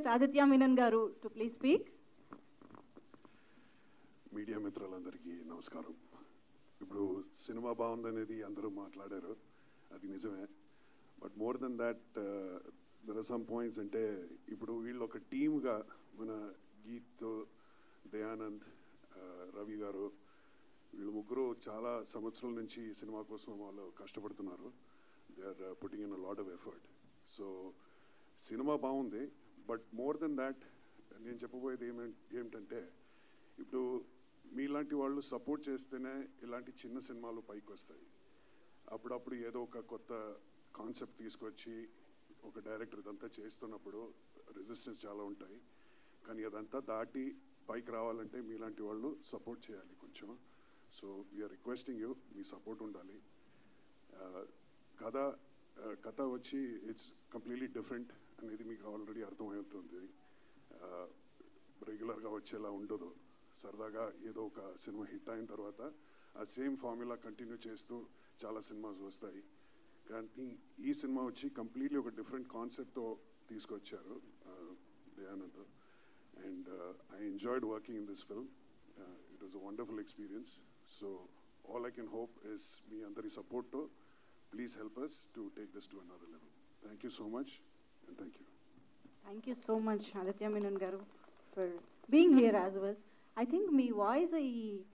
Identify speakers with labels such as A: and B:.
A: request Aditya Menon Garu to please speak.
B: Media మిత్రులందరికీ నమస్కారం ఇప్పుడు సినిమా బాగుందనేది అందరూ మాట్లాడారు అది నిజమే but more than that there are some points అంటే ఇప్పుడు వీళ్ళు ఒక టీమ్గా మన గీత్ దయానంద్ uh, రవి గారు వీళ్ళు ముగ్గురు చాలా సంవత్సరాల నుంచి ఈ సినిమా కోసం వాళ్ళు కష్టపడుతున్నారు they are putting in a lot of effort so cinema బాగుంది బట్ మోర్ దెన్ దాట్ నేను చెప్పబోయేది ఏమే ఏమిటంటే ఇప్పుడు మీలాంటి వాళ్ళు సపోర్ట్ చేస్తేనే ఇలాంటి చిన్న సినిమాలు పైకి వస్తాయి అప్పుడప్పుడు ఏదో ఒక కొత్త కాన్సెప్ట్ తీసుకొచ్చి ఒక డైరెక్టర్ ఇదంతా చేస్తున్నప్పుడు రెసిస్టెన్స్ చాలా ఉంటాయి కానీ అదంతా దాటి పైకి రావాలంటే మీలాంటి వాళ్ళు సపోర్ట్ చేయాలి కొంచెం సో వీఆర్ రిక్వెస్టింగ్ యూ మీ సపోర్ట్ ఉండాలి ఆ, కథ ఆ, కథ వచ్చి ఇట్స్ కంప్లీట్లీ డిఫరెంట్ అనేది మీకు ఆల్రెడీ అర్థమవుతుంది రెగ్యులర్గా వచ్చేలా ఉండదు సరదాగా ఏదో ఒక సినిమా హిట్ అయిన తర్వాత ఆ సేమ్ ఫార్ములా కంటిన్యూ చేస్తూ చాలా సినిమాస్ వస్తాయి కానీ ఈ సినిమా వచ్చి కంప్లీట్లీ ఒక డిఫరెంట్ కాన్సెప్ట్తో తీసుకొచ్చారు Dayanand and I enjoyed working in this film it was a wonderful experience so all I can hope is మీ అందరి సపోర్ట్తో please help us to take this to another level thank you so much and thank you
A: Thank you so much, Aditya Menon Garu, for being here as well. I think మీ voice ఈ